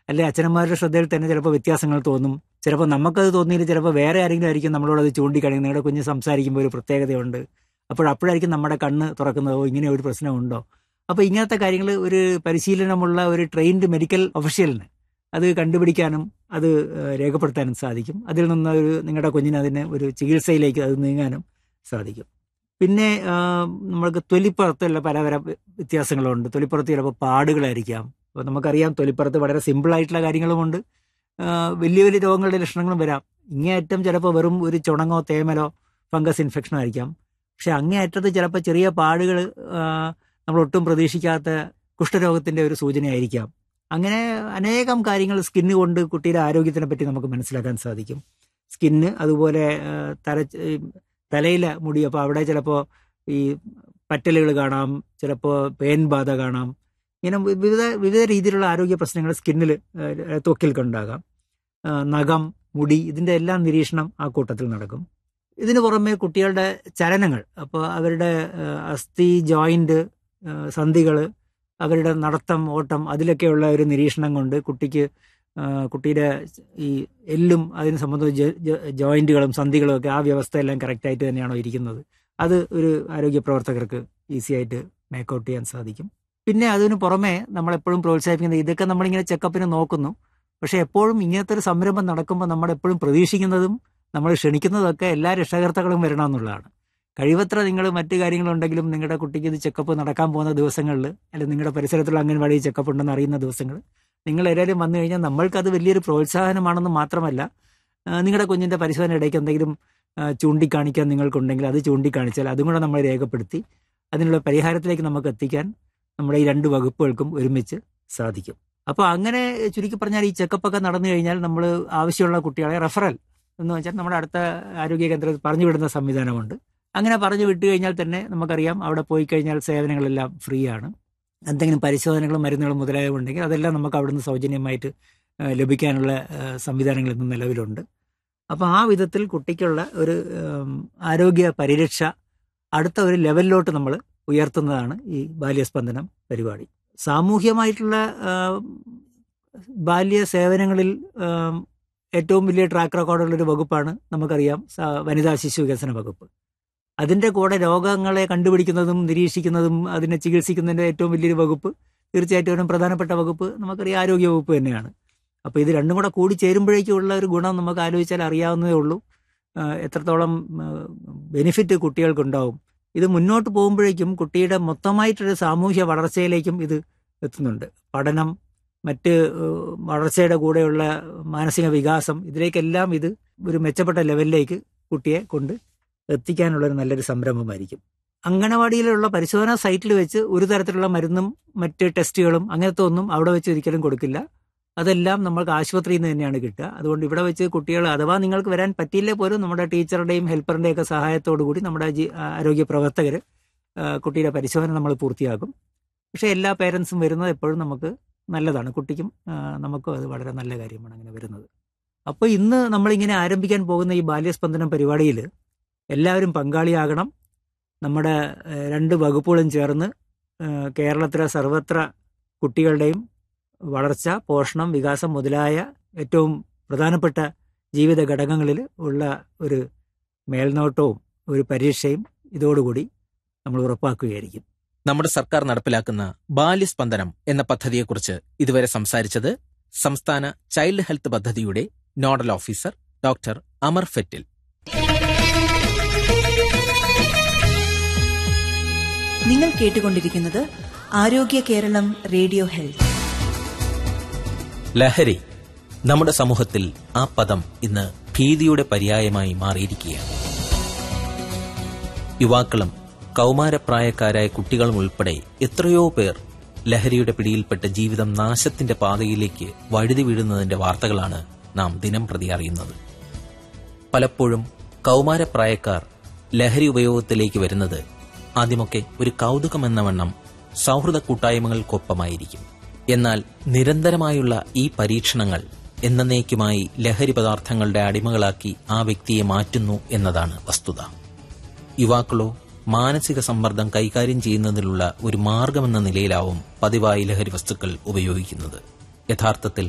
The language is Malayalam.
അല്ലെ അച്ഛനന്മാരുടെ ശ്രദ്ധയിൽ തന്നെ ചിലപ്പോൾ വ്യത്യാസങ്ങൾ തോന്നും ചിലപ്പോൾ നമുക്കത് തോന്നിയില്ല ചിലപ്പോൾ വേറെ ആരെങ്കിലും ആയിരിക്കും നമ്മളോട് അത് ചൂണ്ടിക്കാണിക്കുന്നത് നിങ്ങളുടെ കുഞ്ഞ് സംസാരിക്കുമ്പോൾ ഒരു പ്രത്യേകതയുണ്ട് അപ്പോൾ അപ്പോഴായിരിക്കും നമ്മുടെ കണ്ണ് തുറക്കുന്നത് ഓ ഇങ്ങനെ ഒരു പ്രശ്നമുണ്ടോ അപ്പോൾ ഇങ്ങനത്തെ കാര്യങ്ങൾ ഒരു പരിശീലനമുള്ള ഒരു ട്രെയിൻഡ് മെഡിക്കൽ ഒഫീഷ്യലിന് അത് കണ്ടുപിടിക്കാനും അത് ഏഹ്, രേഖപ്പെടുത്താനും സാധിക്കും അതിൽ നിന്ന് ഒരു നിങ്ങളുടെ കുഞ്ഞിന് അതിന് ഒരു ചികിത്സയിലേക്ക് അത് നീങ്ങാനും സാധിക്കും പിന്നെ ആ, നമ്മൾക്ക് തൊലിപ്പുറത്തുള്ള പല പല വ്യത്യാസങ്ങളുണ്ട് തൊലിപ്പുറത്ത് ചിലപ്പോൾ പാടുകളായിരിക്കാം അപ്പോൾ നമുക്കറിയാം തൊലിപ്പുറത്ത് വളരെ സിമ്പിൾ ആയിട്ടുള്ള കാര്യങ്ങളുമുണ്ട് ആ, വലിയ വലിയ രോഗങ്ങളുടെ ലക്ഷണങ്ങളും വരാം ഇങ്ങേയറ്റം ചിലപ്പോൾ വെറും ഒരു ചുണങ്ങോ തേമലോ ഫംഗസ് ഇൻഫെക്ഷനോ ആയിരിക്കാം പക്ഷെ അങ്ങേയറ്റത്ത് ചിലപ്പോൾ ചെറിയ പാടുകൾ നമ്മൾ ഒട്ടും പ്രതീക്ഷിക്കാത്ത കുഷ്ഠരോഗത്തിന്റെ ഒരു സൂചനയായിരിക്കാം അങ്ങനെ അനേകം കാര്യങ്ങൾ സ്കിന്ന് കൊണ്ട് കുട്ടിയുടെ ആരോഗ്യത്തിനെ പറ്റി നമുക്ക് മനസ്സിലാക്കാൻ സാധിക്കും സ്കിന്ന് അതുപോലെ ആ, തല ഈ തലയിലെ മുടി അപ്പോൾ അവിടെ ചിലപ്പോൾ ഈ പറ്റലുകൾ കാണാം ചിലപ്പോൾ പേൻ ബാധ കാണാം ഇങ്ങനെ വിവിധ വിവിധ രീതിയിലുള്ള ആരോഗ്യ പ്രശ്നങ്ങൾ സ്കിന്നിൽ ത്വക്കിൽ ഉണ്ടാകാം ആ, നഖം മുടി ഇതിൻ്റെ എല്ലാം നിരീക്ഷണം ആ കൂട്ടത്തിൽ നടക്കും ഇതിന് പുറമെ കുട്ടികളുടെ ചലനങ്ങൾ അപ്പോൾ അവരുടെ ആ, അസ്ഥി ജോയിന്റ് സന്ധികൾ അവരുടെ നടത്തം ഓട്ടം അതിലൊക്കെയുള്ള ഒരു നിരീക്ഷണം കൊണ്ട് കുട്ടിക്ക് ആ, കുട്ടിയുടെ ഈ എല്ലും അതിന് സംബന്ധിച്ച ജോ- ജോ- ജോയിന്റുകളും സന്ധികളും ഒക്കെ ആ വ്യവസ്ഥയെല്ലാം കറക്റ്റായിട്ട് തന്നെയാണോ ഇരിക്കുന്നത് അത് ഒരു ആരോഗ്യ പ്രവർത്തകർക്ക് ഈസി ആയിട്ട് മേക്കൗട്ട് ചെയ്യാൻ സാധിക്കും പിന്നെ അതിന് പുറമെ നമ്മളെപ്പോഴും പ്രോത്സാഹിപ്പിക്കുന്നത് ഇതൊക്കെ നമ്മളിങ്ങനെ ചെക്കപ്പിന് നോക്കുന്നു പക്ഷെ എപ്പോഴും ഇങ്ങനത്തെ ഒരു സംരംഭം നടക്കുമ്പോൾ നമ്മൾ എപ്പോഴും പ്രതീക്ഷിക്കുന്നതും നമ്മൾ ക്ഷണിക്കുന്നതൊക്കെ എല്ലാ രക്ഷകർത്താക്കളും വരണമെന്നുള്ളതാണ് കഴിവത്ര നിങ്ങൾ മറ്റു കാര്യങ്ങളുണ്ടെങ്കിലും നിങ്ങളുടെ കുട്ടിക്ക് ഇത് ചെക്കപ്പ് നടക്കാൻ പോകുന്ന ദിവസങ്ങളിൽ അല്ലെങ്കിൽ നിങ്ങളുടെ പരിസരത്തുള്ള അംഗൻവാടി ചെക്കപ്പ് ഉണ്ടെന്ന് അറിയുന്ന ദിവസങ്ങൾ നിങ്ങൾ എല്ലാവരും വന്നു കഴിഞ്ഞാൽ നമ്മൾക്കത് വലിയൊരു പ്രോത്സാഹനമാണെന്ന് മാത്രമല്ല ആ, നിങ്ങളുടെ കുഞ്ഞിൻ്റെ പരിശോധന ഇടയ്ക്ക് എന്തെങ്കിലും ആ, ചൂണ്ടിക്കാണിക്കാൻ നിങ്ങൾക്കുണ്ടെങ്കിൽ അത് ചൂണ്ടിക്കാണിച്ചാൽ അതും കൂടെ നമ്മൾ രേഖപ്പെടുത്തി അതിനുള്ള പരിഹാരത്തിലേക്ക് നമുക്ക് എത്തിക്കാൻ നമ്മുടെ ഈ രണ്ട് വകുപ്പുകൾക്കും ഒരുമിച്ച് സാധിക്കും അപ്പോൾ അങ്ങനെ ചുരുക്കി പറഞ്ഞാൽ ഈ ചെക്കപ്പ് ഒക്കെ നടന്നു കഴിഞ്ഞാൽ നമ്മൾ ആവശ്യമുള്ള കുട്ടികളെ റെഫറൽ എന്ന് വെച്ചാൽ നമ്മുടെ അടുത്ത ആരോഗ്യ കേന്ദ്രത്തിൽ പറഞ്ഞു വിടുന്ന സംവിധാനമുണ്ട് അങ്ങനെ പറഞ്ഞു വിട്ടു കഴിഞ്ഞാൽ തന്നെ നമുക്കറിയാം അവിടെ പോയി കഴിഞ്ഞാൽ സേവനങ്ങളെല്ലാം ഫ്രീ ആണ് എന്തെങ്കിലും പരിശോധനകളും മരുന്നുകളും മുതലായവ ഉണ്ടെങ്കിൽ അതെല്ലാം നമുക്ക് അവിടുന്ന് സൗജന്യമായിട്ട് ആ, ലഭിക്കാനുള്ള ആ, സംവിധാനങ്ങൾ ഇന്ന് നിലവിലുണ്ട് അപ്പോൾ ആ വിധത്തിൽ കുട്ടിക്കുള്ള ഒരു ഉം, ആരോഗ്യ പരിരക്ഷ അടുത്ത ഒരു ലെവലിലോട്ട് നമ്മൾ ഉയർത്തുന്നതാണ് ഈ ബാല്യസ്പന്ദനം പരിപാടി സാമൂഹ്യമായിട്ടുള്ള ആ, ബാല്യ സേവനങ്ങളിൽ ആം, ഏറ്റവും വലിയ ട്രാക്ക് റെക്കോർഡുള്ള ഒരു വകുപ്പാണ് നമുക്കറിയാം സ- വനിതാ ശിശു വികസന വകുപ്പ് അതിൻ്റെ കൂടെ രോഗങ്ങളെ കണ്ടുപിടിക്കുന്നതും നിരീക്ഷിക്കുന്നതും അതിനെ ചികിത്സിക്കുന്നതിൻ്റെ ഏറ്റവും വലിയൊരു വകുപ്പ് തീർച്ചയായിട്ടും ഒരു പ്രധാനപ്പെട്ട വകുപ്പ് നമുക്കറിയാം ആരോഗ്യ വകുപ്പ് തന്നെയാണ് അപ്പോൾ ഇത് രണ്ടും കൂടെ കൂടി ചേരുമ്പോഴേക്കുള്ള ഒരു ഗുണം നമുക്ക് ആലോചിച്ചാൽ അറിയാവുന്നതേ ഉള്ളൂ ആ, എത്രത്തോളം ബെനിഫിറ്റ് കുട്ടികൾക്കുണ്ടാവും ഇത് മുന്നോട്ട് പോകുമ്പോഴേക്കും കുട്ടിയുടെ മൊത്തമായിട്ടൊരു സാമൂഹ്യ വളർച്ചയിലേക്കും ഇത് എത്തുന്നുണ്ട് പഠനം മറ്റ് ഏഹ്, വളർച്ചയുടെ കൂടെയുള്ള മാനസിക വികാസം ഇതിലേക്കെല്ലാം ഇത് ഒരു മെച്ചപ്പെട്ട ലെവലിലേക്ക് കുട്ടിയെ കൊണ്ട് എത്തിക്കാനുള്ള ഒരു നല്ലൊരു സംരംഭമായിരിക്കും അങ്കണവാടിയിലുള്ള പരിശോധനാ സൈറ്റിൽ വെച്ച് ഒരു തരത്തിലുള്ള മരുന്നും മറ്റ് ടെസ്റ്റുകളും അങ്ങനത്തെ ഒന്നും അവിടെ വെച്ച് ഒരിക്കലും കൊടുക്കില്ല അതെല്ലാം നമ്മൾക്ക് ആശുപത്രിയിൽ നിന്ന് തന്നെയാണ് കിട്ടുക അതുകൊണ്ട് ഇവിടെ വെച്ച് കുട്ടികൾ അഥവാ നിങ്ങൾക്ക് വരാൻ പറ്റിയില്ലേ പോലും നമ്മുടെ ടീച്ചറുടെയും ഹെൽപ്പറിൻ്റെയും ഒക്കെ സഹായത്തോടു കൂടി നമ്മുടെ ജി- ആരോഗ്യ പ്രവർത്തകർ കുട്ടിയുടെ പരിശോധന നമ്മൾ പൂർത്തിയാക്കും പക്ഷേ എല്ലാ പേരൻസും വരുന്നത് എപ്പോഴും നമുക്ക് നല്ലതാണ് കുട്ടിക്കും ആ, നമുക്കും അത് വളരെ നല്ല കാര്യമാണ് അങ്ങനെ വരുന്നത് അപ്പോൾ ഇന്ന് നമ്മളിങ്ങനെ ആരംഭിക്കാൻ പോകുന്ന ഈ ബാല്യസ്പന്ദനം പരിപാടിയിൽ എല്ലാവരും പങ്കാളിയാകണം നമ്മുടെ ഏഹ്, രണ്ട് വകുപ്പുകളും ചേർന്ന് ഏഹ്, കേരളത്തിലെ സർവത്ര കുട്ടികളുടെയും വളർച്ച പോഷണം വികാസം മുതലായ ഏറ്റവും പ്രധാനപ്പെട്ട ജീവിത ഘടകങ്ങളിൽ ഉള്ള ഒരു മേൽനോട്ടവും ഒരു പരീക്ഷയും ഇതോടുകൂടി നമ്മൾ ഉറപ്പാക്കുകയായിരിക്കും നമ്മുടെ സർക്കാർ നടപ്പിലാക്കുന്ന ബാല്യസ്പന്ദനം എന്ന പദ്ധതിയെക്കുറിച്ച് ഇതുവരെ സംസാരിച്ചത് സംസ്ഥാന ചൈൽഡ് ഹെൽത്ത് പദ്ധതിയുടെ nodal officer doctor Amar Fettle നിങ്ങൾ കേട്ടുകൊണ്ടിരിക്കുന്നത് ആരോഗ്യ കേരളം റേഡിയോ ഹെൽത്ത് ലഹരി നമ്മുടെ സമൂഹത്തിൽ ആ പദം ഇന്ന് ഭീതിയുടെ പര്യായമായി മാറിയിരിക്കുകയാണ് യുവാക്കളും കൗമാരപ്രായക്കാരായ കുട്ടികളും ഉൾപ്പെടെ എത്രയോ പേർ ലഹരിയുടെ പിടിയിൽപ്പെട്ട് ജീവിതം നാശത്തിന്റെ പാതയിലേക്ക് വഴുതി വീഴുന്നതിന്റെ വാർത്തകളാണ് നാം ദിനം പ്രതി അറിയുന്നത് പലപ്പോഴും കൗമാരപ്രായക്കാർ ലഹരി ഉപയോഗത്തിലേക്ക് വരുന്നത് ആദ്യമൊക്കെ ഒരു കൗതുകമെന്ന വണ്ണം സൗഹൃദ കൂട്ടായ്മകൾക്കൊപ്പമായിരിക്കും എന്നാൽ നിരന്തരമായുള്ള ഈ പരീക്ഷണങ്ങൾ എന്നേക്കുമായി ലഹരി പദാർത്ഥങ്ങളുടെ അടിമകളാക്കി ആ വ്യക്തിയെ മാറ്റുന്നു എന്നതാണ് വസ്തുത യുവാക്കളോ മാനസിക സമ്മർദ്ദം കൈകാര്യം ചെയ്യുന്നതിനുള്ള ഒരു മാർഗമെന്ന നിലയിലാവും പതിവായി ലഹരി വസ്തുക്കൾ ഉപയോഗിക്കുന്നത് യഥാർത്ഥത്തിൽ